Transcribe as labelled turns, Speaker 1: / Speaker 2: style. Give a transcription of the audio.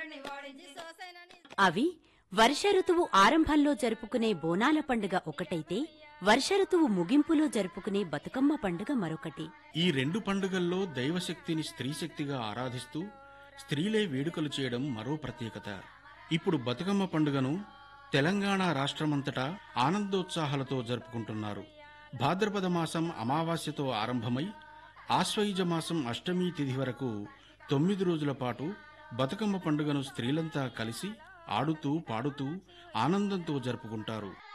Speaker 1: అవి వర్ష ఋతువు ఆరంభంలో జరుపుకునే బోనాల పండుగ ఒకటైతే వర్ష ఋతువు ముగింపులో జరుపుకునే బతుకమ్మ పండుగ మరొకటి
Speaker 2: ఈ రెండు పండుగల్లో దైవశక్తిని స్త్రీశక్తిగా ఆరాధిస్తూ స్త్రీలే వేడుకలు చేయడం మరో ప్రత్యేకత ఇప్పుడు బతుకమ్మ పండుగను తెలంగాణ రాష్ట్రమంతటా ఆనందోత్సాహాలతో జరుపుకుంటున్నారు భాద్రపద మాసం అమావాస్యతో ఆరంభమై ఆశ్వయుజ మాసం అష్టమి తిథి వరకు తొమ్మిది రోజుల పాటు బతుకమ్మ పండుగను స్త్రీలంతా కలిసి ఆడుతూ పాడుతూ ఆనందంతో జరుపుకుంటారు